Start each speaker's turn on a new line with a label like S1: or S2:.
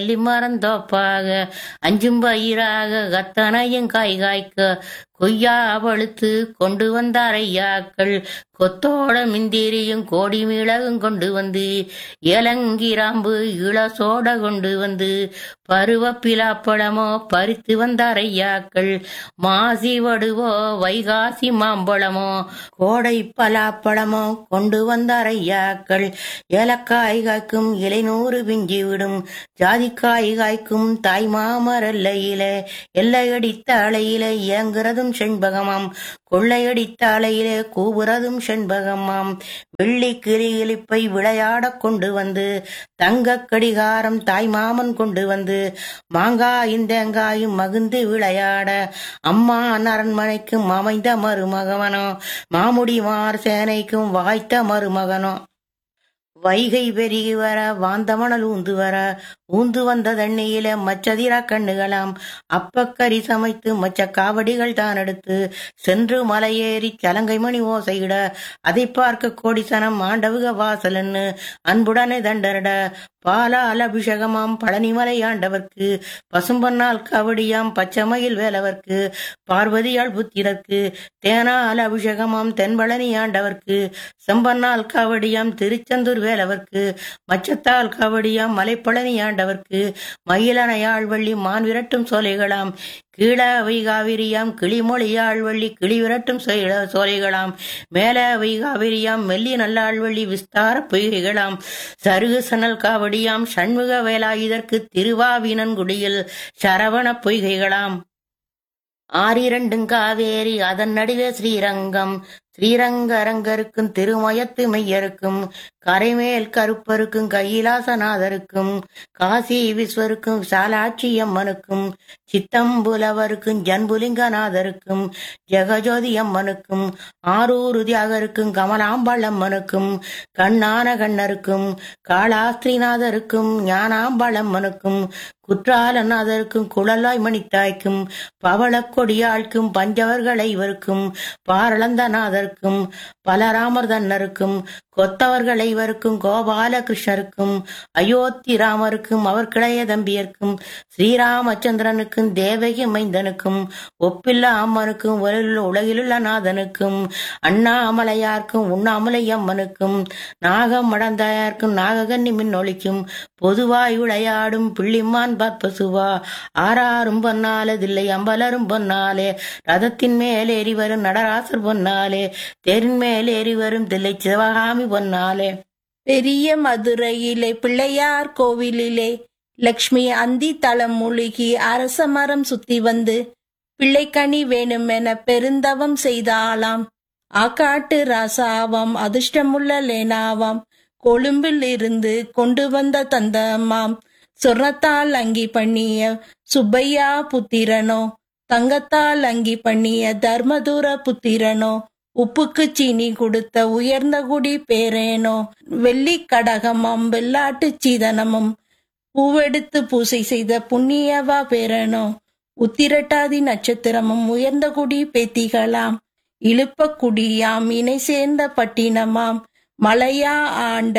S1: மரந்தோப்பாக அஞ்சும் பயிராக கத்தனையும் காய் காய்க்க கொய்யா பழுத்து கொண்டு வந்தார் ஐயாக்கள் கொத்தோட மிந்திரியும் கோடி மிளகும் கொண்டு வந்து ஏலங்கிராம்பு இளசோட கொண்டு வந்து பருவப்பிலாப்பழமோ பறித்து வந்தார் ஐயாக்கள் மாசி வடுவோ வைகாசி மாம்பழமோ கோடை பலாப்பழமோ கொண்டு வந்தார் ஐயாக்கள் ஏலக்காய் காய்க்கும் இலைநூறு பிஞ்சி விடும் ஜாதிக்காய் காய்க்கும் தாய் மாமரல்லையில எல்லையடித்த அலையில இயங்குறதும் செண்பகமாம் கொள்ளையடித்த அலையிலே கூவுறதும் செண்பகமாம் வெள்ளி கிளிகிழிப்பை விளையாடக் கொண்டு வந்து தங்கக் கடிகாரம் தாய் மாமன் கொண்டு வந்து மாங்காயும் தேங்காயும் மகிழ்ந்து விளையாட அம்மா அரண்மனைக்கும் அமைந்த மருமகவனோ மாமுடி மார் சேனைக்கும் வாய்த்த மருமகனோ வைகை பெருகி வர வாந்தமணல் ஊந்து வர ஊந்து வந்த தண்ணியில மச்சதிரா கண்ணுகளாம் அப்பக்கறி சமைத்து மச்ச காவடிகள் தான் எடுத்து சென்று மலையேறி சலங்கை மணி ஓசையிட அதை பார்க்க கோடிசனம் ஆண்டவுக வாசலன்னு அன்புடனே தண்டரிட பாலால் அபிஷேகமாம் பழனிமலை ஆண்டவர்க்கு பசும்பொன்னால் கவடியாம் பச்சைமயில் வேலவர்க்கு பார்வதியாள் புத்திரர்க்கு தேனால் அபிஷேகமாம் தென்பழனி ஆண்டவர்க்கு செம்பன்னால் காவடியாம் திருச்செந்தூர் வேலவர்க்கு மச்சத்தால் காவடியாம் மலைப்பழனி ஆண்டவர்க்கு மயிலனையாள் வள்ளி மான் விரட்டும் சோலைகளாம் கீழவை காவிரியாம் கிளிமொழியாள் வள்ளி கிளி விரட்டும் சோலை- சோலைகளாம் மேலவை காவிரியாம் மெல்லி நல்லாள்வள்ளி விஸ்தார பொய்கைகளாம் சருகு சணல் காவடியாம் சண்முக வேலாயுதற்கு திருவாவினன்குடியில் சரவண பொய்கைகளாம் ஆறிரண்டும் காவேரி அதன் நடுவே ஸ்ரீரங்கம் ஸ்ரீரங்க அரங்கருக்கும் திருமயத்து மையருக்கும் கரைமேல் கருப்பருக்கும் கைலாசநாதருக்கும் காசி விஸ்வருக்கும் விசாலாட்சி அம்மனுக்கும் சித்தம்புலவருக்கும் ஜன்புலிங்கநாதருக்கும் ஜெகஜோதி அம்மனுக்கும் ஆரூர் தியாகருக்கும் கமலாம்பாள் அம்மனுக்கும் கண்ணான கண்ணருக்கும் காளாஸ்திரிநாதருக்கும் ஞானாம்பாள் அம்மனுக்கும் குற்றாலநாதருக்கும் குழலாய் மணித்தாய்க்கும் பவளக் கொடியாழ்க்கும் பஞ்சவர்களை இவருக்கும் பாரளந்தநாதருக்கும் பலராமர் தன்னருக்கும் கொத்தவர்கள் ஐவருக்கும் கோபாலகிருஷ்ணருக்கும் அயோத்தி ராமருக்கும் அவர் கிளைய தம்பியர்க்கும் ஸ்ரீராமச்சந்திரனுக்கும் தேவகி மைந்தனுக்கும் ஒப்பில்ல அம்மனுக்கும் உலகிலுள்ள உலகிலுள்ள நாதனுக்கும் அண்ணாமலையார்க்கும் உண்ணாமலை அம்மனுக்கும் நாகம் மடந்தாயார்க்கும் நாககன்னி மின்னொழிக்கும் பொதுவாய் விளையாடும் பிள்ளிமான் பற்பசுவா ஆறாரும் பொன்னாலதில்லை அம்பலரும் பொன்னாலே ரதத்தின் மேல் ஏறி வரும் நடராசர் பொன்னாலே தேரின் மேல் ஏறி வரும் தில்லை சிவகாமி பொன்னாலே
S2: பெரிய மதுரையிலே பிள்ளையார் கோவிலிலே லக்ஷ்மி அந்தி தளம் மூழ்கி அரச மரம் சுத்தி வந்து பிள்ளைக்கனி வேணுமென பெருந்தவம் செய்தாளாம் ஆக்காட்டு ராசாவாம் அதிர்ஷ்டமுள்ள லேனாவாம் கொழும்பில் இருந்து கொண்டு வந்த தந்தமாம் சொர்ணத்தால் அங்கி பண்ணிய சுப்பையா புத்திரனோ தங்கத்தால் அங்கி பண்ணிய தர்மதுர புத்திரனோ உப்புக்கு சீனி கொடுத்த உயர்ந்த குடி பேரேனோ வெள்ளி கடகமும் வெள்ளாட்டு சீதனமும் பூவெடுத்து பூசை செய்த புண்ணியவா பேரனோ உத்திரட்டாதி நட்சத்திரமும் உயர்ந்த குடி பேத்திகளாம் இழுப்ப குடியாம் இணை சேர்ந்த பட்டினமாம் மலையா ஆண்ட